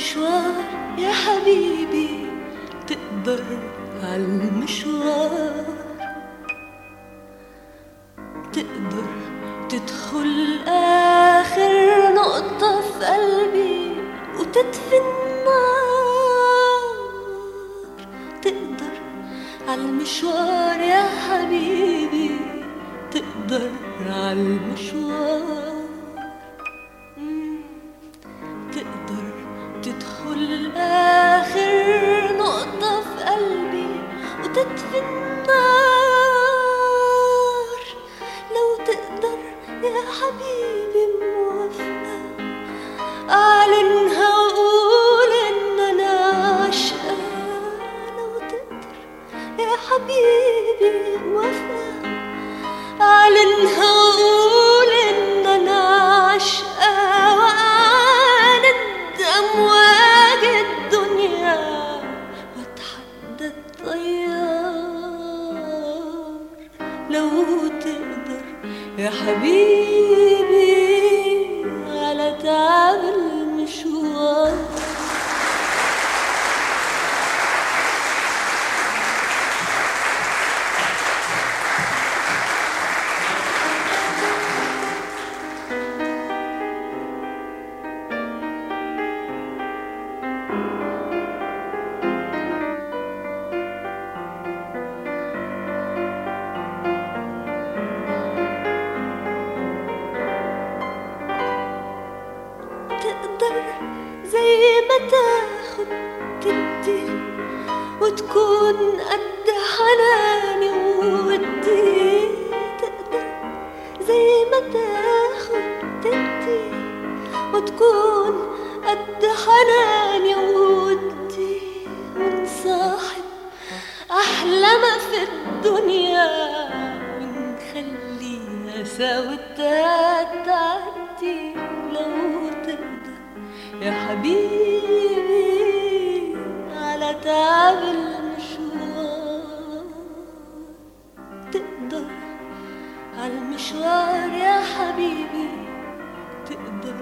عالمشوار يا حبيبي تقدر عالمشوار تقدر تدخل آخر نقطة في قلبي وتطفي النار تقدر عالمشوار يا حبيبي تقدر عالمشوار مم. تقدر تدخل آخر نقطة في قلبي وتطفي النار لو تقدر يا حبيبي موافقة أعلنها وأقول إن أنا عاشقة لو تقدر يا حبيبي موافقة أعلنها وأقول إن أنا عاشقة وأعاند أمواج الدنيا وأتحدى الطيار لو تقدر يا حبيبي على تعب المشوار تقدر زي ما تاخد تدي وتكون قد حناني وودي تقدر زي ما تاخد تدي وتكون قد حناني وودي ونصاحب أحلى ما في الدنيا ونخليها سوا تعدي لو تقدر يا حبيبي على تعب المشوار تقدر عالمشوار يا حبيبي تقدر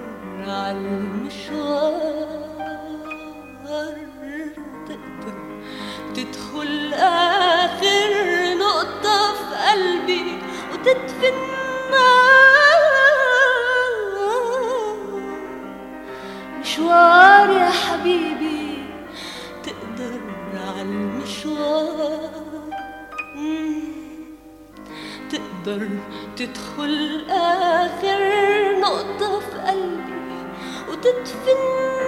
عالمشوار تقدر تدخل آخر نقطة في قلبي وتطفي النار مشوار يا حبيبي تقدر عالمشوار مم. تقدر تدخل آخر نقطة في قلبي وتطفي النار